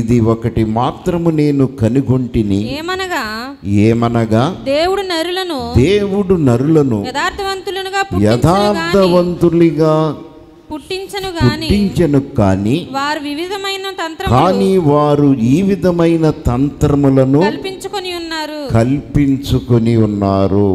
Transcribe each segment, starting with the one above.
ఇది ఒకటి మాత్రము నేను కనుగొంటిని ఏమనగా ఏమనగా దేవుడు నరులను దేవుడు నరులను యథార్థవంతులుగా పుట్టించను గాని యథార్థవంతులుగా పుట్టించను గాని పుట్టించను కానీ వారు వివిధమైన తంత్రములు కానీ వారు ఈ విధమైన తంత్రములను కల్పించుకొని ఉన్నారు కల్పించుకొని ఉన్నారు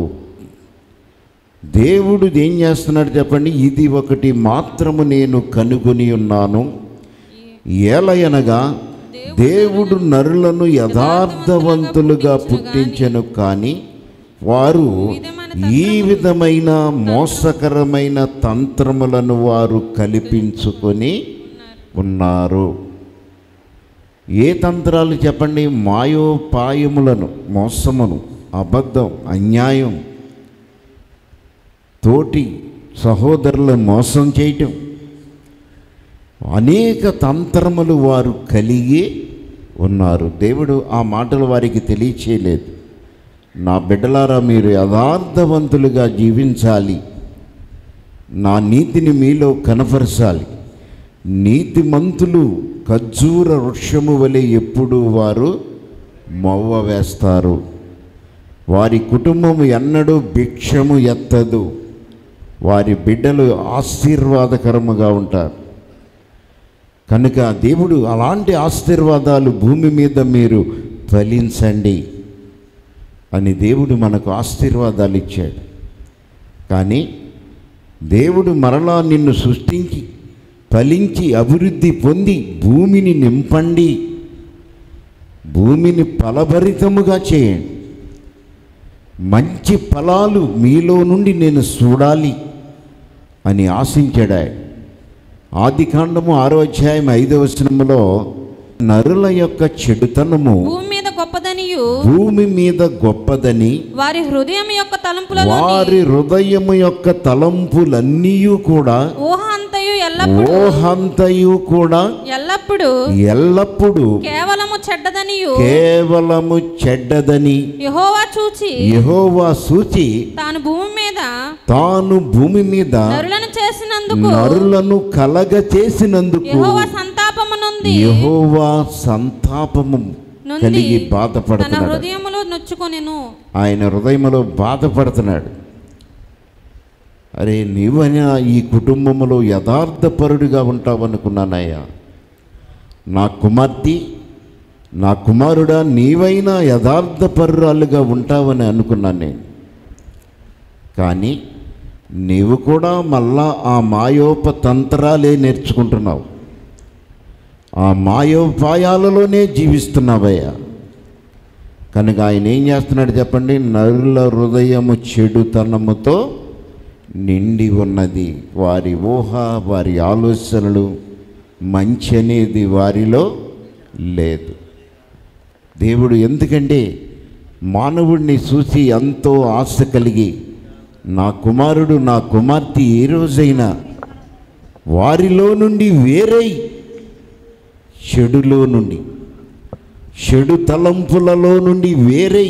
దేవుడు ఏం చేస్తున్నాడు చెప్పండి ఇది ఒకటి మాత్రము నేను కనుగొని ఉన్నాను ఏలయనగా దేవుడు నరులను యథార్థవంతులుగా పుట్టించెను కానీ వారు ఈ విధమైన మోసకరమైన తంత్రములను వారు కల్పించుకొని ఉన్నారు ఏ తంత్రాలు చెప్పండి మాయోపాయములను మోసమును అబద్ధం అన్యాయం తోటి సహోదరులను మోసం చేయటం అనేక తంత్రములు వారు కలిగి ఉన్నారు దేవుడు ఆ మాటలు వారికి తెలియచేయలేదు నా బిడ్డలారా మీరు యథార్థవంతులుగా జీవించాలి నా నీతిని మీలో కనపరచాలి నీతిమంతులు ఖర్జూర వృక్షము వలె ఎప్పుడు వారు మొవ్వ వేస్తారు వారి కుటుంబము ఎన్నడూ భిక్షము ఎత్తదు వారి బిడ్డలు ఆశీర్వాదకరముగా ఉంటారు కనుక దేవుడు అలాంటి ఆశీర్వాదాలు భూమి మీద మీరు ఫలించండి అని దేవుడు మనకు ఆశీర్వాదాలు ఇచ్చాడు కానీ దేవుడు మరలా నిన్ను సృష్టించి ఫలించి అభివృద్ధి పొంది భూమిని నింపండి భూమిని ఫలభరితముగా చేయండి మంచి ఫలాలు మీలో నుండి నేను చూడాలి అని ఆశించాడు ఆయన ఆది కాండము ఆరో అధ్యాయం ఐదవ వచనములో నరుల యొక్క చెడుతనము భూమి మీద గొప్పదనియు భూమి మీద గొప్పదని వారి హృదయం యొక్క తలంపులలో వారి హృదయము యొక్క తలంపులన్నీ కూడా ఊహ అంతయు ఎల్లప్పుడు ఓహంతయు కూడా ఎల్లప్పుడు ఎల్లప్పుడూ కేవలము చెడ్డదనియు కేవలము చెడ్డదని యెహోవా చూచి యెహోవా సూచి తాను భూమి మీద తాను భూమి మీద నరులను చేసినందుకు నరులను కలగ చేసినందుకు యెహోవా సంతాపము నొంది యెహోవా సంతాపము నొంది కలిగి తన బాధపడుతున్నాడు హృదయములో నొచ్చుకొనెను ఆయన హృదయంలో బాధపడుతున్నాడు అరే నీవైనా ఈ కుటుంబంలో యథార్థపరుడిగా ఉంటావనుకున్నానయ్యా నా కుమార్తె నా కుమారుడా నీవైనా యథార్థపరురాలుగా ఉంటావని అనుకున్నాను నేను కానీ నీవు కూడా మళ్ళా ఆ మాయోప తంత్రాలే నేర్చుకుంటున్నావు ఆ మాయోపాయాలలోనే జీవిస్తున్నావయ్యా కనుక ఆయన ఏం చేస్తున్నాడు చెప్పండి నరుల హృదయము చెడుతనముతో నిండి ఉన్నది వారి ఊహ వారి ఆలోచనలు మంచి అనేది వారిలో లేదు దేవుడు ఎందుకంటే మానవుడిని చూసి ఎంతో ఆశ కలిగి నా కుమారుడు నా కుమార్తె ఏ రోజైనా వారిలో నుండి వేరై చెడులో నుండి చెడు తలంపులలో నుండి వేరై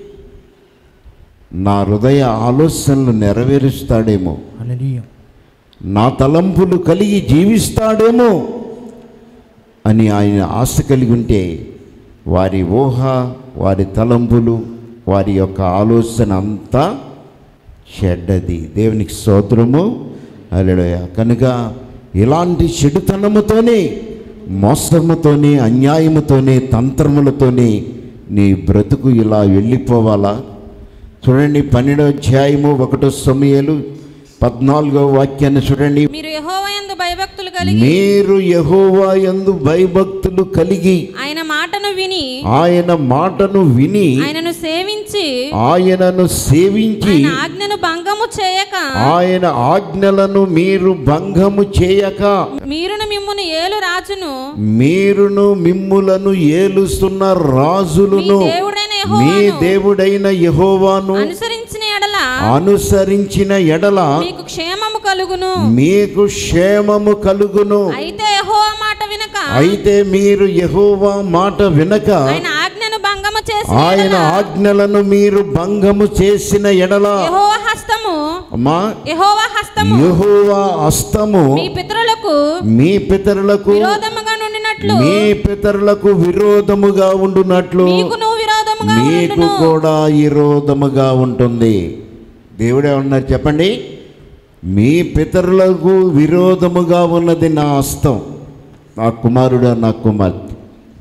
నా హృదయ ఆలోచనలు నెరవేరుస్తాడేమో హల్లెలూయా నా తలంపులు కలిగి జీవిస్తాడేమో అని ఆయన ఆశ కలిగి ఉంటే వారి ఊహ వారి తలంపులు వారి యొక్క ఆలోచన అంతా చెడ్డది దేవునికి స్తోత్రము అలెలోయ కనుక ఇలాంటి చెడుతనముతోనే మోసముతోనే అన్యాయముతోనే తంత్రములతోనే నీ బ్రతుకు ఇలా వెళ్ళిపోవాలా చూడండి పన్నెండో అధ్యాయము ఒకటో సమయాలు పద్నాలుగో వాక్యాన్ని చూడండి మీరు యెహోవాయందు భయభక్తులు కలిగి మీరు యెహోవా యందు భయభక్తులు కలిగి ఆయన మాటను విని ఆయన మాటను విని ఆయనను సేవించి ఆయనను సేవించి ఆయన ఆజ్ఞను భంగము చేయక ఆయన ఆజ్ఞలను మీరు భంగము చేయక మీరును మిమ్మును ఏలు రాజును మీరును మిమ్ములను ఏలుస్తున్న మీ రాజులను దేవుడైన మీ యెహోవాను దేవుడైన యెహోవాను అనుసరించిన ఎడల అనుసరించిన ఎడల మీకు క్షేమము కలుగును మీకు క్షేమము కలుగును అయితే యెహోవా మాట వినక అయితే మీరు యెహోవా మాట వినక ఆయన ఆజ్ఞను భంగము చేసి ఆయన ఆజ్ఞలను మీరు భంగము చేసిన ఎడల యెహోవా హస్తము అమ్మా యెహోవా హస్తము యెహోవా హస్తము మీ పితరులకు మీ పితరులకు విరోధముగా నుండినట్లు ఉండునట్లు మీ పితరులకు విరోధముగా ఉండునట్లు మీకు నువ్వు విరోధముగా మీకు ఉండును కూడా విరోధముగా ఉంటుంది దేవుడే ఉన్నారు చెప్పండి మీ పితరులకు విరోధముగా ఉన్నది నా హస్తం నా కుమారుడు నా కుమార్తె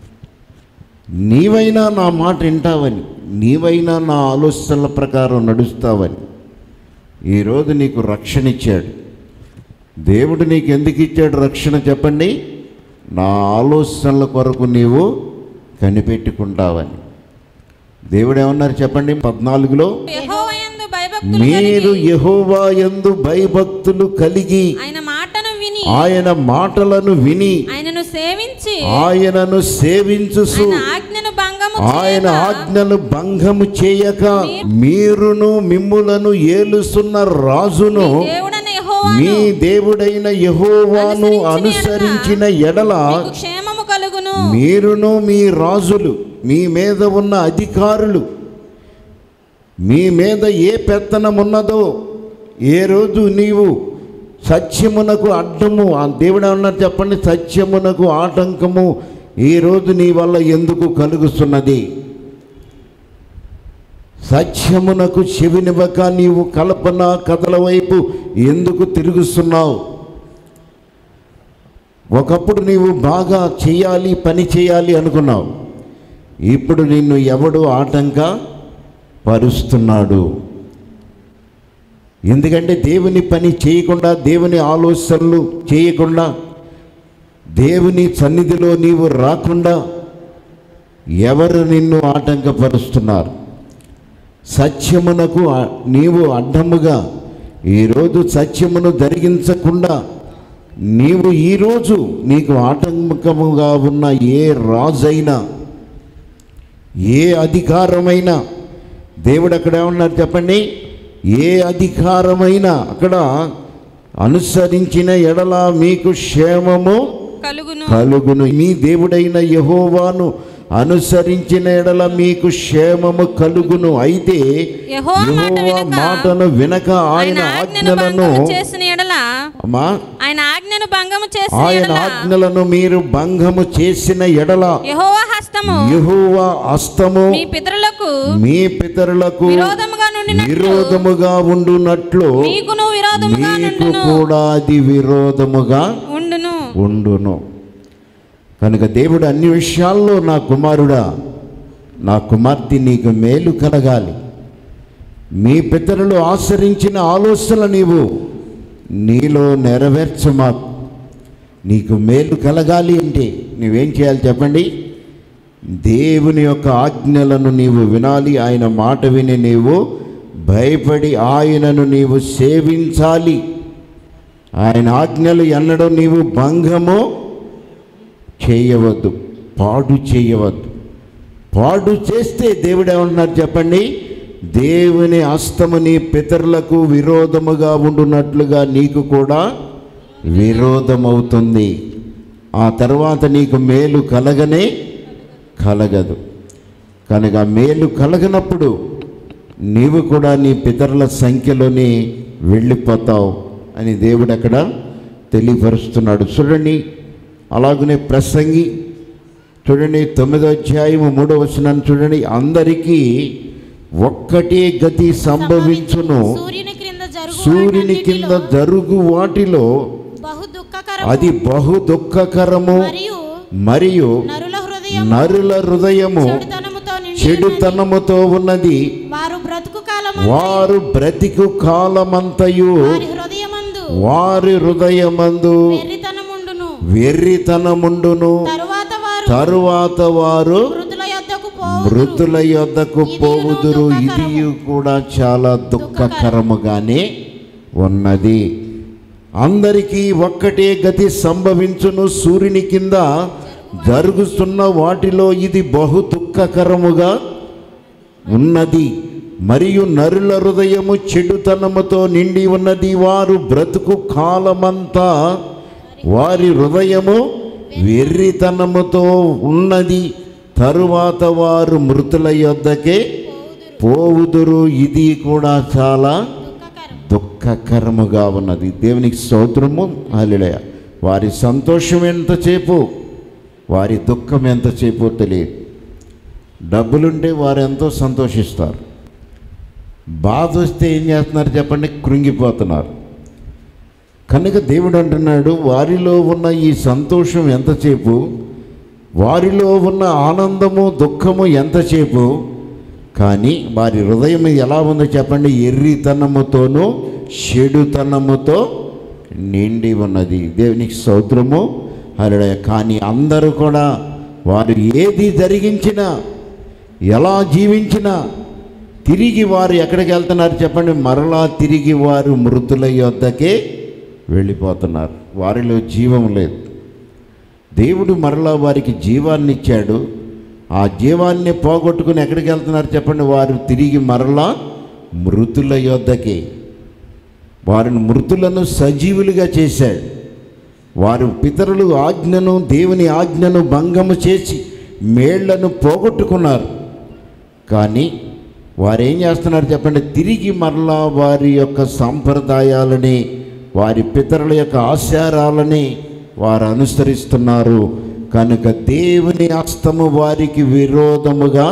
నీవైనా నా మాట వింటావని నీవైనా నా ఆలోచనల ప్రకారం నడుస్తావని ఈరోజు నీకు రక్షణ ఇచ్చాడు దేవుడు నీకు ఎందుకు ఇచ్చాడు రక్షణ చెప్పండి నా ఆలోచనల కొరకు నీవు కనిపెట్టుకుంటావని దేవుడు ఏమన్నారు చెప్పండి పద్నాలుగులో యెహోవాయందు భయభక్తులు మీరు కలిగి యెహోవా యందు భయభక్తులు కలిగి ఆయన మాటను విని ఆయన మాటలను విని ఆయనను సేవించి ఆయనను సేవించుసు ఆయన ఆజ్ఞను భంగము ఆయన చేయక ఆజ్ఞలు భంగము చేయక మీరును మిమ్ములను ఏలుస్తున్న రాజును దేవుడైన యెహోవాను మీ దేవుడైన యెహోవాను అనుసరించిన ఎడల మీకు క్షేమము కలుగును మీరును మీ రాజులు మీ మీద ఉన్న అధికారులు మీ మీద ఏ పెత్తనం ఉన్నదో ఏ రోజు నీవు సత్యమునకు అడ్డము ఆ దేవుడు ఏమన్నారు చెప్పండి సత్యమునకు ఆటంకము ఈ రోజు నీ వల్ల ఎందుకు కలుగుతున్నది సత్యమునకు చెవినివ్వక నీవు కల్పన కథల వైపు ఎందుకు తిరుగుతున్నావు ఒకప్పుడు నీవు బాగా చేయాలి పని చేయాలి అనుకున్నావు ఇప్పుడు నిన్ను ఎవడు ఆటంక పరుస్తున్నాడు ఎందుకంటే దేవుని పని చేయకుండా దేవుని ఆలోచనలు చేయకుండా దేవుని సన్నిధిలో నీవు రాకుండా ఎవరు నిన్ను ఆటంకపరుస్తున్నారు సత్యమునకు ఆ- నీవు అడ్డముగా ఈరోజు సత్యమును జరిగించకుండా నీవు ఈరోజు నీకు ఆటంకముగా ఉన్న ఏ రాజైనా ఏ అధికారమైనా దేవుడు అక్కడ ఏమన్నారు చెప్పండి ఏ అధికారమైనా అక్కడ అనుసరించిన ఎడల మీకు క్షేమము కలుగును కలుగును మీ దేవుడైన యహోవాను అనుసరించిన ఎడల మీకు క్షేమము కలుగును అయితే యెహోవా మాట యెహోవా వినక, మాటను వినక ఆయన ఆయన ఆజ్ఞను ఆజ్ఞలను భంగము చేసిన ఎడల అమ్మా ఆయన ఆజ్ఞను భంగము చేసిన ఆయన ఎడల ఆజ్ఞలను మీరు భంగము చేసిన ఎడల యెహోవా హస్తము యెహోవా హస్తము మీ పితరులకు మీ పితరులకు విరోధముగా నుండినట్లు విరోధముగా ఉండునట్లు మీకును విరోధముగా మీకు నుండును కూడా అది విరోధముగా ఉండును ఉండును కనుక దేవుడు అన్ని విషయాల్లో నా కుమారుడా నా కుమార్తె నీకు మేలు కలగాలి మీ పితరులు ఆచరించిన ఆలోచన నీవు నీలో నెరవేర్చమా నీకు మేలు కలగాలి అంటే నువ్వేం చేయాలి చెప్పండి దేవుని యొక్క ఆజ్ఞలను నీవు వినాలి ఆయన మాట విని నీవు భయపడి ఆయనను నీవు సేవించాలి ఆయన ఆజ్ఞలు ఎన్నడూ నీవు భంగము చేయవద్దు పాడు చేయవద్దు పాడు చేస్తే దేవుడు ఏమన్నారు చెప్పండి దేవుని హస్తము నీ పితరులకు విరోధముగా ఉండునట్లుగా నీకు కూడా విరోధమవుతుంది ఆ తర్వాత నీకు మేలు కలగనే కలగదు కనుక మేలు కలగనప్పుడు నీవు కూడా నీ పితరుల సంఖ్యలోని వెళ్ళిపోతావు అని దేవుడు అక్కడ తెలియపరుస్తున్నాడు చూడండి అలాగనే ప్రసంగి చూడండి తొమ్మిదో అధ్యాయము మూడో వచనాన్ని చూడండి అందరికీ ఒక్కటే గతి సంభవించును సూర్యుని క్రింద జరుగు సూర్యుని కింద జరుగు వాటిలో బహు దుఃఖకరము అది బహు దుఃఖకరము మరియు మరియు నరుల హృదయం నరుల హృదయము చెడుతనముతో నిండి ఉన్నది. చెడుతనముతో ఉన్నది వారు బ్రతుకు కాలం వారు బ్రతికు కాలమంతయు వారి హృదయమందు వారి హృదయమందు వెర్రితనముండును వెర్రితనముండును తరువాత వారు తరువాత వారు మృతుల యొద్దకు పోవు మృతుల యొద్దకు పోవుదురు ఇది కూడా చాలా దుఃఖకరముగానే ఉన్నది అందరికీ ఒక్కటే గతి సంభవించును సూర్యుని కింద జరుగుతున్న వాటిలో ఇది బహు దుఃఖకరముగా ఉన్నది మరియు నరుల హృదయము చెడుతనముతో నిండి ఉన్నది వారు బ్రతుకు కాలమంతా వారి హృదయము వెర్రితనముతో ఉన్నది తరువాత వారు మృతుల యొద్దకే పోవుదురు ఇది కూడా చాలా దుఃఖకరం దుఃఖకరముగా ఉన్నది దేవునికి స్తోత్రము హల్లెలూయా వారి సంతోషం ఎంతసేపు వారి దుఃఖం ఎంతసేపో తెలియదు డబ్బులుంటే వారు ఎంతో సంతోషిస్తారు బాధ వస్తే ఏం చేస్తున్నారు చెప్పండి కృంగిపోతున్నారు కనుక దేవుడు అంటున్నాడు వారిలో ఉన్న ఈ సంతోషం ఎంతసేపు వారిలో ఉన్న ఆనందము దుఃఖము ఎంతసేపు కానీ వారి హృదయం ఎలా ఉందో చెప్పండి ఎర్రితనముతోనూ చెడుతనముతో నిండి ఉన్నది దేవునికి స్తోత్రము అలా కానీ అందరూ కూడా వారు ఏది జరిగించినా ఎలా జీవించినా తిరిగి వారు ఎక్కడికి వెళ్తున్నారు చెప్పండి మరలా తిరిగి వారు మృతుల యొద్దకే వెళ్ళిపోతున్నారు వారిలో జీవం లేదు దేవుడు మరలా వారికి జీవాన్ని ఇచ్చాడు ఆ జీవాన్ని పోగొట్టుకుని ఎక్కడికి వెళ్తున్నారు చెప్పండి వారు తిరిగి మరలా మృతుల యొద్దకే వారిని మృతులను సజీవులుగా చేశాడు వారు పితరులు ఆజ్ఞను దేవుని ఆజ్ఞను భంగము చేసి మేళ్లను పోగొట్టుకున్నారు కానీ వారు ఏం చేస్తున్నారు చెప్పండి తిరిగి మరలా వారి యొక్క సాంప్రదాయాలని వారి పితరుల యొక్క ఆచారాలని వారు అనుసరిస్తున్నారు కనుక దేవుని హస్తము వారికి విరోధముగా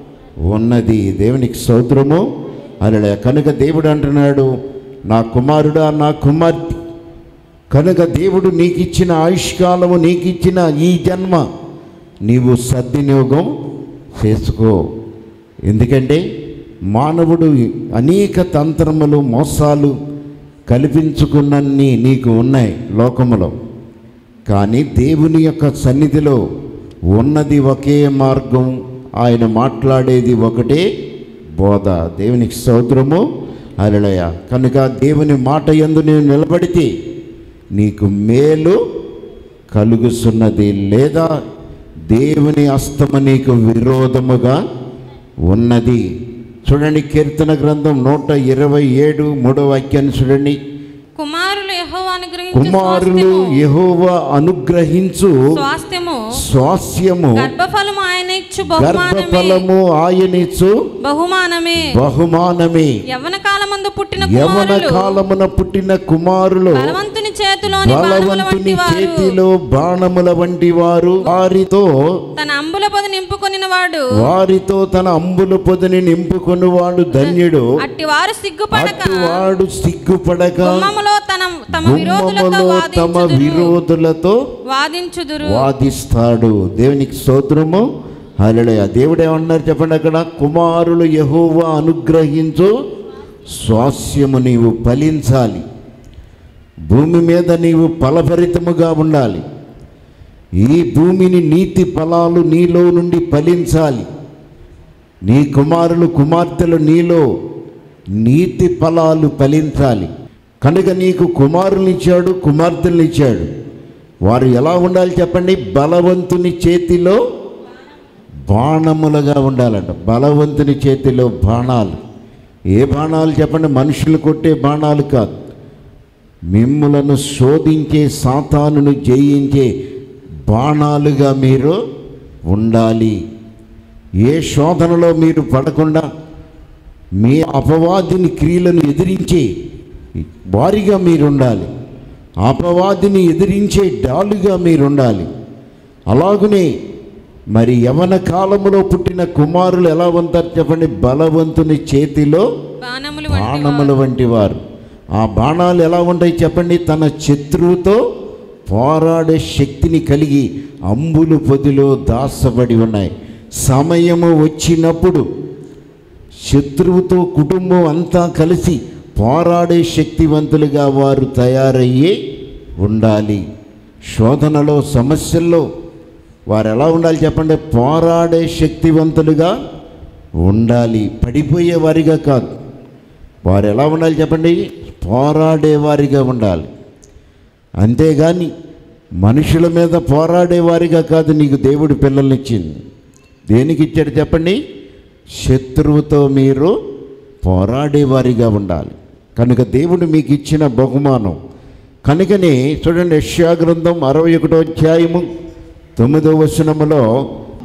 ఉన్నది దేవునికి సౌద్రము అలా కనుక దేవుడు అంటున్నాడు నా కుమారుడా నా కుమార్తె కనుక దేవుడు నీకు ఇచ్చిన ఆయుష్కాలము నీకు ఇచ్చిన ఈ జన్మ నీవు సద్వినియోగం చేసుకో ఎందుకంటే మానవుడు అనేక తంత్రములు మోసాలు కల్పించుకున్నన్ని నీకు ఉన్నాయి లోకములో కానీ దేవుని యొక్క సన్నిధిలో ఉన్నది ఒకే మార్గం ఆయన మాట్లాడేది ఒకటే బోధ దేవునికి స్తోత్రము అలలయ కనుక దేవుని మాట యందు నేను నిలబడితే నీకు మేలు కలుగుతున్నది లేదా దేవుని అస్తమ నీకు విరోధముగా ఉన్నది చూడండి కీర్తన గ్రంథం నూట ఇరవై ఏడు మూడవ వాక్యాన్ని చూడండి కుమారులు యెహోవా అనుగ్రహించు కుమారులు స్వాస్థ్యము, యెహోవా అనుగ్రహించు స్వాస్థ్యము స్వాస్యము గర్భఫలము ఆయన ఇచ్చు బహుమానమే గర్భఫలము ఆయనిచ్చు బహుమానమే బహుమానమే యవ్వన కాలమందు పుట్టిన యవన కుమారులు కాలమున పుట్టిన కుమారులు బలవంతుని చేతిలోని బాణముల బలవంతుని వంటి వారు చేతిలో బాణముల వంటి వారు వారితో తన అంబుల పొద నింపుకొనిన వాడు వారితో తన అంబుల పొదని నింపుకొనివాడు ధన్యుడు అట్టి వారు సిగ్గుపడక అటువాడు సిగ్గుపడక గుమ్మములో తన తమ విరోధులతో గుమ్మములో తమ వాదించుదురు విరోధులతో వాదించుదురు వాదిస్తాడు దేవునికి స్తోత్రము హల్లెలూయా దేవుడు ఏమన్నారు చెప్పండి అక్కడ కుమారులు యెహోవా అనుగ్రహించు స్వాస్యము నీవు ఫలించాలి భూమి మీద నీవు ఫలభరితముగా ఉండాలి ఈ భూమిని నీతి ఫలాలు నీలో నుండి ఫలించాలి నీ కుమారులు కుమార్తెలు నీలో నీతి ఫలాలు ఫలించాలి కనుక నీకు కుమారులు ఇచ్చాడు కుమార్తెలు ఇచ్చాడు వారు ఎలా ఉండాలి చెప్పండి బలవంతుని చేతిలో బాణములుగా ఉండాలంట బలవంతుని చేతిలో బాణాలు ఏ బాణాలు చెప్పండి మనుషులు కొట్టే బాణాలు కాదు మిమ్ములను శోధించే సాతానును జయించే బాణాలుగా మీరు ఉండాలి ఏ శోధనలో మీరు పడకుండా మీ అపవాదిని క్రియలను ఎదిరించే వారిగా మీరు ఉండాలి అపవాదిని ఎదిరించే డాలుగా మీరు ఉండాలి అలాగనే మరి యవన కాలములో పుట్టిన కుమారులు ఎలా ఉంటారు చెప్పండి బలవంతుని చేతిలో బాణములు వంటి బాణముల వంటి వారు ఆ బాణాలు ఎలా ఉంటాయి చెప్పండి తన శత్రువుతో పోరాడే శక్తిని కలిగి అంబులు పొదిలో దాసబడి ఉన్నాయి సమయము వచ్చినప్పుడు శత్రువుతో కుటుంబం అంతా కలిసి పోరాడే శక్తివంతులుగా వారు తయారయ్యి ఉండాలి శోధనలో సమస్యల్లో వారు ఎలా ఉండాలి చెప్పండి పోరాడే శక్తివంతులుగా ఉండాలి పడిపోయే వారిగా కాదు వారు ఎలా ఉండాలి చెప్పండి పోరాడేవారిగా ఉండాలి అంతేగాని మనుషుల మీద పోరాడేవారిగా కాదు నీకు దేవుడు పిల్లల్నిచ్చింది దేనికి ఇచ్చాడు చెప్పండి శత్రువుతో మీరు పోరాడేవారిగా ఉండాలి కనుక దేవుడు మీకు ఇచ్చిన బహుమానం కనుకనే చూడండి యెషయా గ్రంథం అరవై ఒకటో అధ్యాయము తొమ్మిదో వచనములో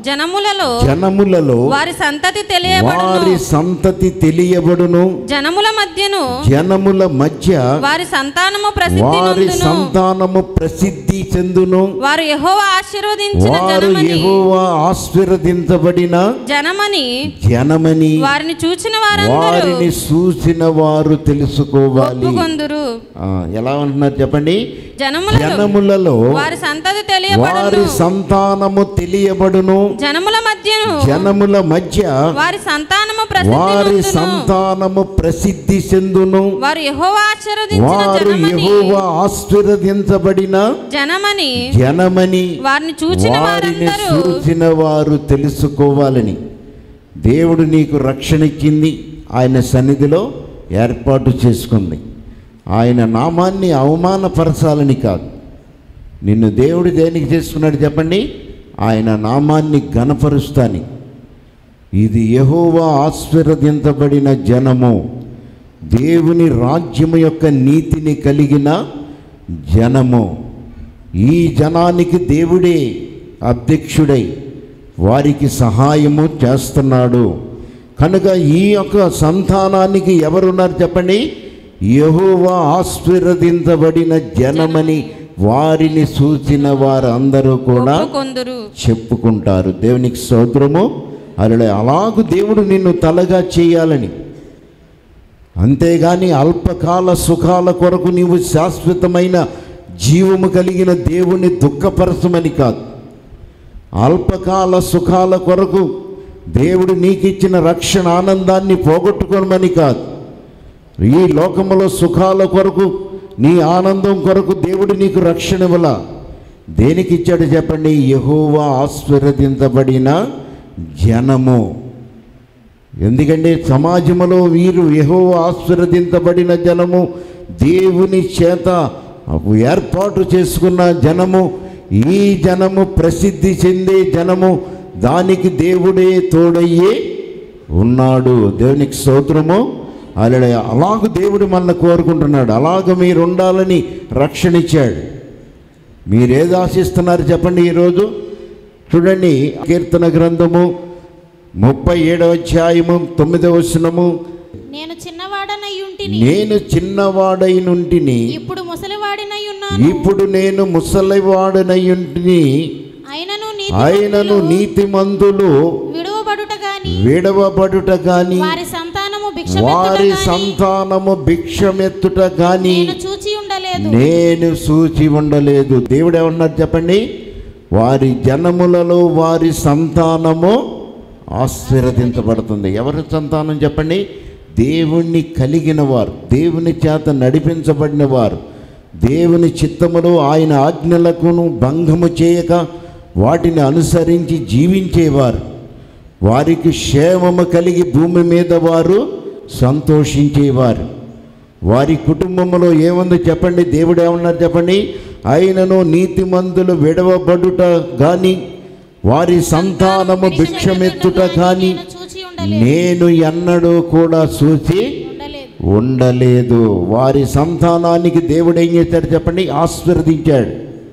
జనములలో జనములలో వారి సంతతి తెలియబడును వారి సంతతి తెలియబడును జనముల మధ్యను జనముల మధ్య వారి సంతానము ప్రసిద్ధి వారి నొందును సంతానము ప్రసిద్ధి చెందును వారు యెహోవా ఆశీర్వదించిన వారు జనమని యెహోవా ఆశీర్వదించబడిన జనమని జనమని వారిని చూచిన వారందరూ వారిని చూసిన వారు తెలుసుకోవాలి ఒప్పుకొందురు ఆ, ఎలా ఉంటున్నారు చెప్పండి జనములలో జనములలో వారి సంతతి తెలియబడును వారి సంతానము తెలియబడును జనముల మధ్యను జనముల మధ్య వారి సంతానము ప్రసిద్ధి వారి నొందును. సంతానము ప్రసిద్ధి చెందును వారు యెహోవా ఆశీర్వదించిన వారు జనమని యెహోవా ఆశీర్వదించబడిన జనమని జనమని వారిని చూచిన వారిని వారందరూ చూసిన వారు తెలుసుకోవాలని దేవుడు నీకు రక్షణ ఇచ్చింది ఆయన సన్నిధిలో ఏర్పాటు చేసుకుంది ఆయన నామాన్ని అవమానపరచాలని కాదు నిన్ను దేవుడు దేనికి చేసుకున్నాడు చెప్పండి ఆయన నామాన్ని గణపరుస్తాని ఇది యెహోవా ఆశీర్వదించబడిన జనము దేవుని రాజ్యము యొక్క నీతిని కలిగిన జనము ఈ జనానికి దేవుడే అధ్యక్షుడై వారికి సహాయము చేస్తున్నాడు కనుక ఈ యొక్క సంతానానికి ఎవరున్నారు చెప్పండి యెహోవా ఆశీర్వదించబడిన జనమని వారిని చూసిన వారందరూ కూడా ఒప్పుకొందురు చెప్పుకుంటారు దేవునికి స్తోత్రము అలా అలాగూ దేవుడు నిన్ను తలగా చేయాలని అంతేగాని అల్పకాల సుఖాల కొరకు నీవు శాశ్వతమైన జీవము కలిగిన దేవుని దుఃఖపరచమని కాదు అల్పకాల సుఖాల కొరకు దేవుడు నీకిచ్చిన రక్షణ ఆనందాన్ని పోగొట్టుకోనమని కాదు ఈ లోకములో సుఖాల కొరకు నీ ఆనందం కొరకు దేవుడు నీకు రక్షణ ఇవ్వాల దేనికి ఇచ్చాడు చెప్పండి యెహోవా ఆశీర్వదించబడిన జనము ఎందుకంటే సమాజంలో వీరు యెహోవా ఆశీర్వదించబడిన జనము దేవుని చేత ఏర్పాటు చేసుకున్న జనము ఈ జనము ప్రసిద్ధి చెందే జనము దానికి దేవుడే తోడయ్యే ఉన్నాడు దేవునికి స్తోత్రము అలా అలాగ దేవుడు మనల్ని కోరుకుంటున్నాడు అలాగ మీరు ఉండాలని రక్షణ ఇచ్చాడు మీరేది ఆశిస్తున్నారు చెప్పండి ఈరోజు చూడండి కీర్తన గ్రంథము ముప్పై ఏడవ అధ్యాయము తొమ్మిదవ వచనము నేను చిన్నవాడనై ఉంటిని నేను చిన్నవాడై నుంటిని ఇప్పుడు ముసలివాడినై ఉన్నాను ఇప్పుడు నేను ముసలివాడనయుంటిని అయినను ఆయనను నీతిమంతులు నీతిమంతులు విడువబడుట గాని విడవబడుట గాని వారి సంతానము వారి భిక్షమెత్తుట గాని సంతానము భిక్షమెత్తుట గాని నేను చూచి ఉండలేదు నేను సూచి ఉండలేదు దేవుడు ఏమన్నారు చెప్పండి వారి జనములలో వారి సంతానము ఆశీర్వదించబడుతుంది ఎవరి సంతానం చెప్పండి దేవుణ్ణి కలిగిన వారు దేవుని చేత నడిపించబడిన వారు దేవుని చిత్తములో ఆయన ఆజ్ఞలకును భంగము చేయక వాటిని అనుసరించి జీవించేవారు వారికి క్షేమము కలిగి భూమి మీద వారు సంతోషించేవారు వారి కుటుంబంలో ఏముందో చెప్పండి దేవుడు ఏమన్నారు చెప్పండి ఆయనను నీతిమంతులు విడవబడుట కానీ వారి సంతానము భిక్షమెత్తుట కానీ నేను చూచి ఉండలేదు నేను ఎన్నడూ కూడా చూసి ఉండలేదు ఉండలేదు వారి సంతానానికి దేవుడు ఏం చేశాడు చెప్పండి ఆశీర్వదించాడు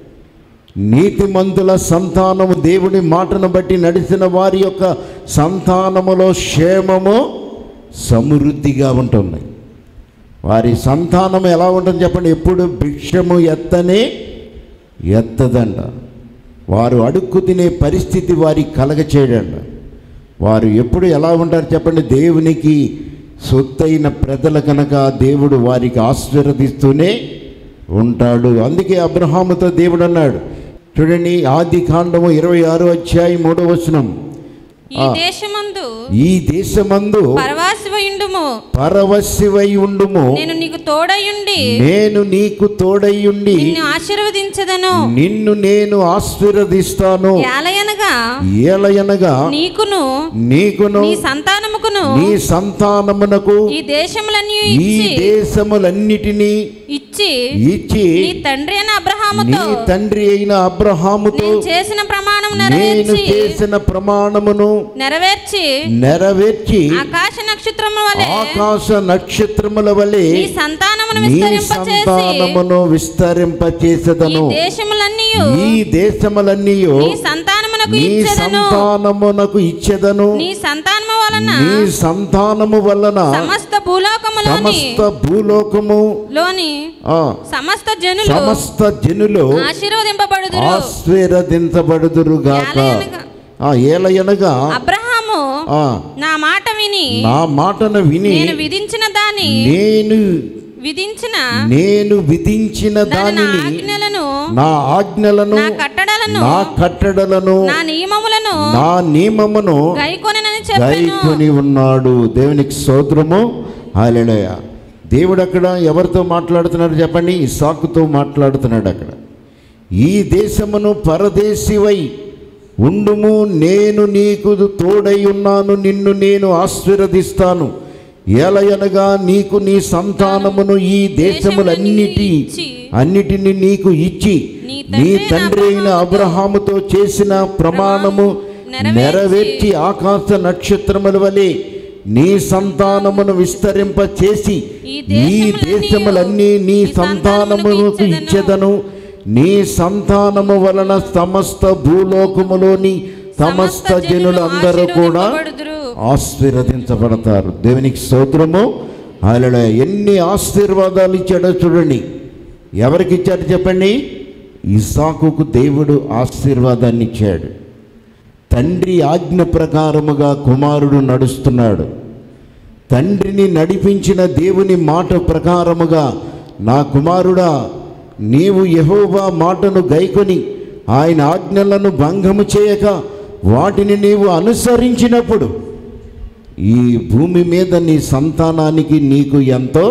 నీతిమంతుల సంతానము దేవుని మాటను బట్టి నడిచిన వారి యొక్క సంతానములో క్షేమము సమృద్ధిగా ఉంటుంది వారి సంతానం ఎలా ఉంటుంది చెప్పండి ఎప్పుడు భిక్షము ఎత్తనే ఎత్తదంట వారు అడుక్కు తినే పరిస్థితి వారికి కలగచేయడంట వారు ఎప్పుడు ఎలా ఉంటారు చెప్పండి దేవునికి సొత్తైన ప్రజల కనుక దేవుడు వారికి ఆశీర్వదిస్తూనే ఉంటాడు అందుకే అబ్రహాముతో దేవుడు అన్నాడు చూడండి ఆది కాండము ఇరవై ఆరో అధ్యాయం మూడో వచనం ఈ దేశమందు ఈ దేశమందు పరవాసివయుండుము పరవశివై ఉండుము నేను నీకు తోడయుండి నేను నీకు తోడయ్యుండి నిన్ను ఆశీర్వదించదను నిన్ను నేను ఆశీర్వదిస్తాను ఏలయనగా ఏలయనగా నీకును నీకును నీ సంతానముకును నీ సంతానమునకు ఈ దేశములన్నీ ఈ ఇచ్చి దేశములన్నిటినీ ఇచ్చి ఇచ్చి నీ తండ్రి అయిన అబ్రహాముతో నీ తండ్రి అయిన అబ్రహాముతో నేను చేసిన ప్రమాణం నేను నెరవేర్చి చేసిన ప్రమాణమును నెరవేర్చి నెరవేర్చి ఆకాశ నక్షత్రము వలె ఆకాశ నక్షత్రముల వలె నీ సంతానమును నీ విస్తరింపచేసి సంతానమును విస్తరింపచేసదను ఈ దేశములన్నీ ఈ దేశములన్నీ నీ సంతానమును సంతానమునకు నీ ఇచ్చెదను సంతానమునకు ఇచ్చెదను నీ సంతానము వలన నీ సంతానము వలన సమస్త భూలోకములోని సమస్త భూలోకము లోని ఆ సమస్త జనులు సమస్త జనులు ఆశీర్వదింపబడుదురు ఆశీర్వదించబడుదురు గాక ఏలయనగా- ఆ ఏలయనగా అబ్రహాము ఆ నా మాట విని నా మాటను విని నేను విధించిన దాని నేను విధించిన నేను విధించిన దాని నా దానిని ఆజ్ఞలను నా ఆజ్ఞలను నా కట్టడలను నా కట్టడలను నా నియమములను నా నియమమును గైకొనని చెప్పాను గైకొని ఉన్నాడు దేవునికి స్తోత్రము హాలెలయ దేవుడు అక్కడ ఎవరితో మాట్లాడుతున్నాడు చెప్పండి ఇసాకుతో మాట్లాడుతున్నాడు అక్కడ ఈ దేశమును పరదేశివై ఉండుము నేను నీకు తోడై ఉన్నాను నిన్ను నేను ఆశీర్వదిస్తాను ఏలయనగా నీకు నీ సంతానమును ఈ దేశములన్నిటి అన్నిటిని నీకు ఇచ్చి నీ తండ్రి అయిన అబ్రహాముతో చేసిన ప్రమాణము నెరవేర్చి ఆకాశ నక్షత్రముల వలె నీ సంతానమును విస్తరింప చేసి ఈ దేశములన్నీ నీ సంతానమునకు ఇచ్చెదను నీ సంతానము వలన సమస్త భూలోకములోని సమస్త జనులందరూ కూడా ఆశీర్వదింపబడుదురు. ఆశీర్వదించబడతారు దేవునికి స్తోత్రము ఆయన ఎన్ని ఆశీర్వాదాలు ఇచ్చాడో చూడండి ఎవరికి ఇచ్చాడు చెప్పండి ఇసాకుకు దేవుడు ఆశీర్వాదాన్ని ఇచ్చాడు తండ్రి ఆజ్ఞ ప్రకారముగా కుమారుడు నడుస్తున్నాడు తండ్రిని నడిపించిన దేవుని మాట ప్రకారముగా నా కుమారుడా నీవు యెహోవా మాటను గైకొని ఆయన ఆజ్ఞలను భంగము చేయక వాటిని నీవు అనుసరించినప్పుడు ఈ భూమి మీద నీ సంతానానికి నీకు ఎంతో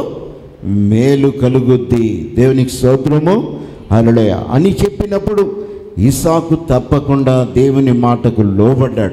మేలు కలుగుద్ది దేవునికి స్తోత్రము అలడయ అని చెప్పినప్పుడు ఇసాకు తప్పకుండా దేవుని మాటకు లోబడ్డాడు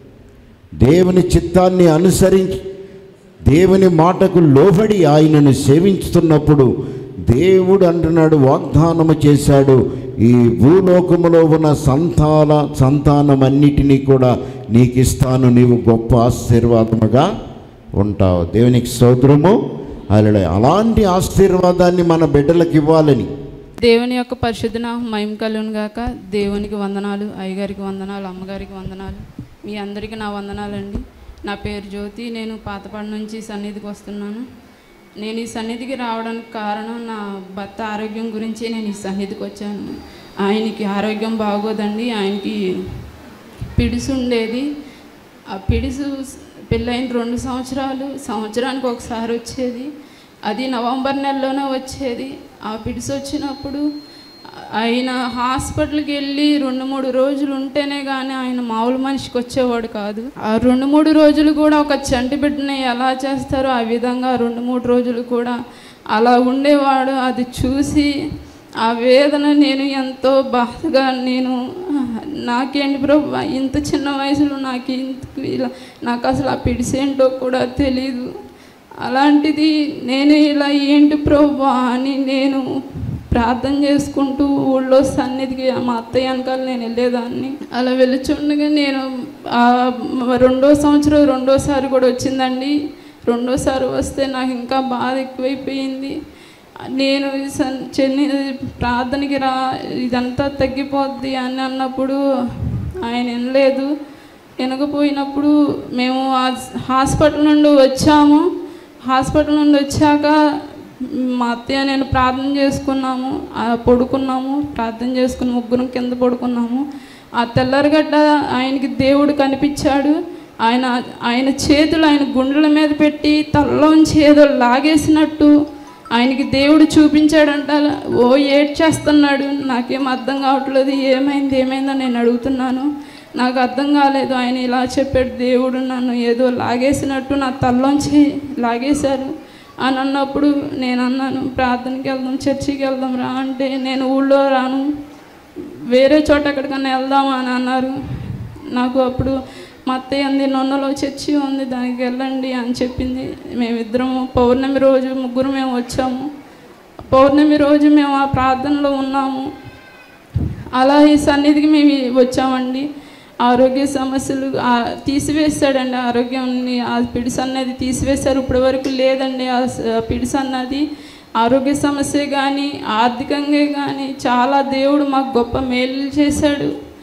దేవుని చిత్తాన్ని అనుసరించి దేవుని మాటకు లోబడి ఆయనను సేవించుతున్నప్పుడు దేవుడు అంటున్నాడు వాగ్దానము చేశాడు ఈ భూలోకములో ఉన్న సంతాన సంతానమన్నిటినీ కూడా నీకు ఇస్తాను నీవు గొప్ప ఆశీర్వాదముగా ఉంటావు దేవునికి స్తోత్రము అలా అలాంటి ఆశీర్వాదాన్ని మన బిడ్డలకు ఇవ్వాలని దేవుని యొక్క పరిశుద్ధ నామం మహిమ కలుగును గాక దేవునికి వందనాలు అయ్యగారికి వందనాలు అమ్మగారికి వందనాలు మీ అందరికీ నా వందనాలండి నా పేరు జ్యోతి నేను పాతపాడు నుంచి సన్నిధికి వస్తున్నాను నేను ఈ సన్నిధికి రావడానికి కారణం నా భర్త ఆరోగ్యం గురించి నేను ఈ సన్నిధికి వచ్చాను ఆయనకి ఆరోగ్యం బాగోదండి ఆయనకి పిడుసు ఉండేది ఆ పిడుసు పెళ్ళైన రెండు సంవత్సరాలు సంవత్సరానికి ఒకసారి వచ్చేది అది నవంబర్ నెలలోనే వచ్చేది ఆ పిడుసు వచ్చినప్పుడు ఆయన హాస్పిటల్కి వెళ్ళి రెండు మూడు రోజులు ఉంటేనే కానీ ఆయన మామూలు మనిషికి వచ్చేవాడు కాదు ఆ రెండు మూడు రోజులు కూడా ఒక చంటి బిడ్డని ఎలా చేస్తారో ఆ విధంగా రెండు మూడు రోజులు కూడా అలా ఉండేవాడు అది చూసి ఆ వేదన నేను ఎంతో బాధగా నేను నాకేంటి ప్రభు ఇంత చిన్న వయసులో నాకు ఇంత ఇలా నాకు అసలు ఆ పిడిసేంటో కూడా తెలీదు అలాంటిది నేను ఇలా ఏంటి ప్రభు అని నేను ప్రార్థన చేసుకుంటూ ఊళ్ళో సన్నిధికి మా అత్తయ్య వెనకాల నేను వెళ్ళేదాన్ని అలా వెళ్ళుచుండగా నేను ఆ రెండో సంవత్సరం రెండోసారి కూడా వచ్చిందండి రెండోసారి వస్తే నాకు ఇంకా బాధ ఎక్కువైపోయింది నేను ఈ సన్ చెన్ని ప్రార్థనకి రా ఇదంతా తగ్గిపోద్ది అని అన్నప్పుడు ఆయన వినలేదు వినకపోయినప్పుడు మేము ఆ హాస్పిటల్ నుండి వచ్చాము హాస్పిటల్ నుండి వచ్చాక మా అత్తయ్య నేను ప్రార్థన చేసుకున్నాము ఆ పడుకున్నాము ప్రార్థన చేసుకుని ముగ్గురం కింద పడుకున్నాము ఆ తెల్లరగడ్డ ఆయనకి దేవుడు కనిపించాడు ఆయన ఆయన చేతులు ఆయన గుండెల మీద పెట్టి తలలోంచి ఏదో లాగేసినట్టు ఆయనకి దేవుడు చూపించాడంట ఓ ఏడ్చేస్తున్నాడు నాకేం అర్థం కావట్లేదు ఏమైంది ఏమైందని నేను అడుగుతున్నాను నాకు అర్థం కాలేదు ఆయన ఇలా చెప్పాడు దేవుడు నన్ను ఏదో లాగేసినట్టు నా తల్లోంచి లాగేశారు అని అన్నప్పుడు నేను అన్నాను ప్రార్థనకి వెళ్దాం చర్చికి వెళ్దాం రా అంటే నేను ఊళ్ళో రాను వేరే చోట ఎక్కడికన్నా వెళ్దామా అని అన్నారు నాకు అప్పుడు మా అత్తయ్య అంది నొన్నలో చర్చి ఉంది దానికి వెళ్ళండి అని చెప్పింది మేమిద్దరము పౌర్ణమి రోజు ముగ్గురు మేము వచ్చాము పౌర్ణమి రోజు మేము ఆ ప్రార్థనలో ఉన్నాము అలా ఈ సన్నిధికి మేము వచ్చామండి ఆరోగ్య సమస్యలు ఆ, తీసివేశాడండి ఆరోగ్యాన్ని ఆ పిడిస్ అన్నది తీసివేశారు ఇప్పటి వరకు లేదండి ఆ స- పిడిస్ అన్నది ఆరోగ్య సమస్య కానీ ఆర్థికంగా కానీ చాలా దేవుడు మాకు గొప్ప మేలు చేశాడు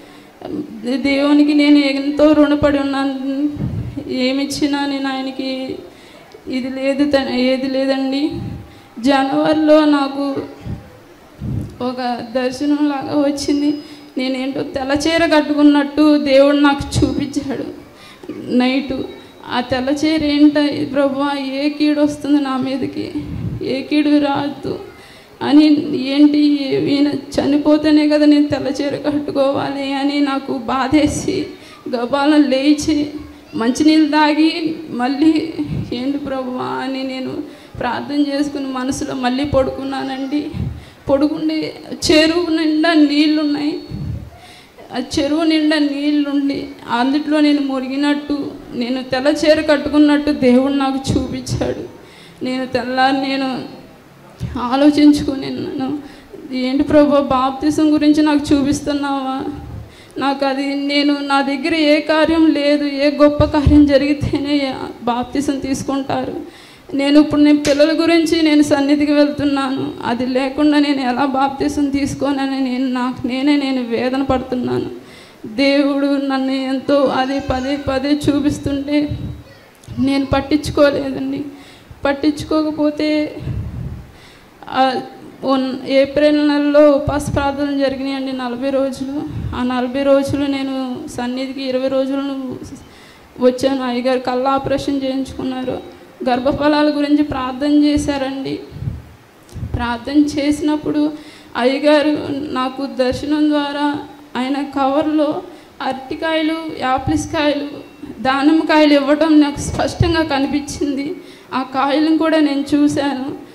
దేవునికి నేను ఎంతో రుణపడి ఉన్నాను ఏమిచ్చినా నేను ఆయనకి ఇది లేదు త- ఏది లేదండి జనవరిలో నాకు ఒక దర్శనం లాగా వచ్చింది నేనేంటో తెల్లచీర కట్టుకున్నట్టు దేవుడు నాకు చూపించాడు నైటు ఆ తెల్లచీర ఏంట ప్రభు ఏ కీడు వస్తుంది నా మీదకి ఏ కీడు రాదు అని ఏంటి ఈయన చనిపోతేనే కదా నేను తెల్లచీర కట్టుకోవాలి అని నాకు బాధేసి గబాలను లేచి మంచినీళ్ళు తాగి మళ్ళీ ఏంటి ప్రభువా అని నేను ప్రార్థన చేసుకుని మనసులో మళ్ళీ పడుకున్నానండి పడుకుండి చెరువు నిండా నీళ్ళున్నాయి ఆ చెరువు నిండా నీళ్ళుండి అందుట్లో నేను మురిగినట్టు నేను తెల్ల చీర కట్టుకున్నట్టు దేవుడు నాకు చూపించాడు నేను తెల్లారి నేను ఆలోచించుకుని నన్ను ఏంటి ప్రభు బాప్తిసం గురించి నాకు చూపిస్తున్నావా నాకు అది నేను నా దగ్గర ఏ కార్యం లేదు ఏ గొప్ప కార్యం జరిగితేనే బాప్తిసం తీసుకుంటారు నేను ఇప్పుడు నేను పిల్లల గురించి నేను సన్నిధికి వెళ్తున్నాను అది లేకుండా నేను ఎలా బాప్తిసం తీసుకోనని నేను నాకు నేనే నేను వేదన పడుతున్నాను దేవుడు నన్ను ఎంతో అది పదే పదే చూపిస్తుంటే నేను పట్టించుకోలేదండి పట్టించుకోకపోతే ఆ ఉన్- ఏప్రిల్ నెలలో ఉపాస ప్రార్థనలు జరిగినాయండి నలభై రోజులు ఆ నలభై రోజులు నేను సన్నిధికి ఇరవై రోజులు వచ్చాను అయ్యగారు కళ్ళ ఆపరేషన్ చేయించుకున్నారు గర్భఫలాల గురించి ప్రార్థన చేశారండి ప్రార్థన చేసినప్పుడు అయ్యగారు నాకు దర్శనం ద్వారా ఆయన కవర్లో అరటికాయలు యాప్లిస్కాయలు దానిమ్మకాయలు ఇవ్వడం నాకు స్పష్టంగా కనిపించింది ఆ కాయలను కూడా నేను చూశాను